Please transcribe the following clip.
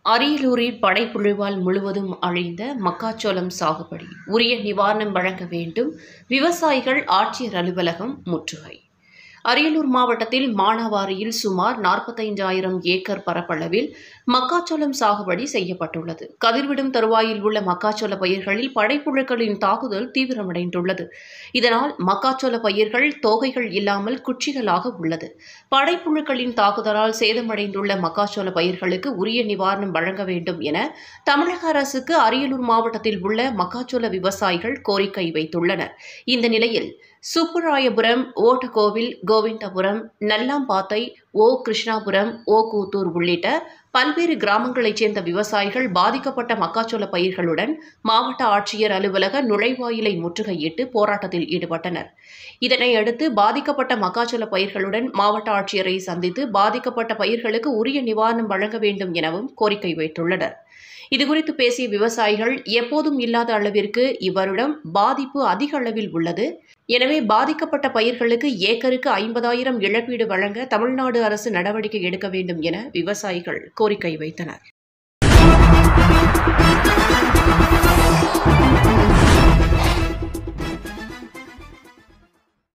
அரியலூரில் படைப்புழுவால் முழுவதும் அழிந்த மக்காச்சோளம் சாகுபடி உரிய நிவாரணம் வழங்க வேண்டும் விவசாயிகள் ஆட்சியர் அலுவலகம் முற்றுகை அரியலூர் மாவட்டத்தில் மானாவாரியில் சுமார் நாற்பத்தைந்தாயிரம் ஏக்கர் பரப்பளவில் மக்காச்சோளம் சாகுபடி செய்யப்பட்டுள்ளது கதிர்விடும் தருவாயில் உள்ள மக்காச்சோள பயிர்களில் படைப்புழுக்களின் தாக்குதல் தீவிரமடைந்துள்ளது இதனால் மக்காச்சோள பயிர்கள் தோகைகள் இல்லாமல் குச்சிகளாக உள்ளது படைப்புழுக்களின் தாக்குதலால் சேதமடைந்துள்ள மக்காச்சோள பயிர்களுக்கு உரிய நிவாரணம் வழங்க வேண்டும் என தமிழக அரசுக்கு அரியலூர் மாவட்டத்தில் உள்ள மக்காச்சோள விவசாயிகள் கோரிக்கை வைத்துள்ளனர் இந்த நிலையில் சுப்புராயபுரம் ஓட்டக்கோவில் கோவிந்தபுரம் நல்லாம்பாத்தை ஓ கிருஷ்ணாபுரம் ஓ கூத்தூர் உள்ளிட்ட பல்வேறு கிராமங்களைச் சேர்ந்த விவசாயிகள் பாதிக்கப்பட்ட மக்காச்சோள பயிர்களுடன் மாவட்ட ஆட்சியர் அலுவலக நுழைவாயிலை முற்றுகையிட்டு போராட்டத்தில் ஈடுபட்டனர் இதனையடுத்து பாதிக்கப்பட்ட மக்காச்சோள பயிர்களுடன் மாவட்ட ஆட்சியரை சந்தித்து பாதிக்கப்பட்ட பயிர்களுக்கு உரிய நிவாரணம் வழங்க வேண்டும் எனவும் கோரிக்கை வைத்துள்ளனர் இதுகுறித்து பேசிய விவசாயிகள் எப்போதும் இல்லாத அளவிற்கு இவ்வருடம் பாதிப்பு அதிக அளவில் உள்ளது எனவே பாதிக்கப்பட்ட பயிர்களுக்கு ஏக்கருக்கு ஐம்பதாயிரம் இழப்பீடு வழங்க தமிழ்நாடு அரசு நடவடிக்கை எடுக்க வேண்டும் என விவசாயிகள் கோரிக்கை வைத்தனர்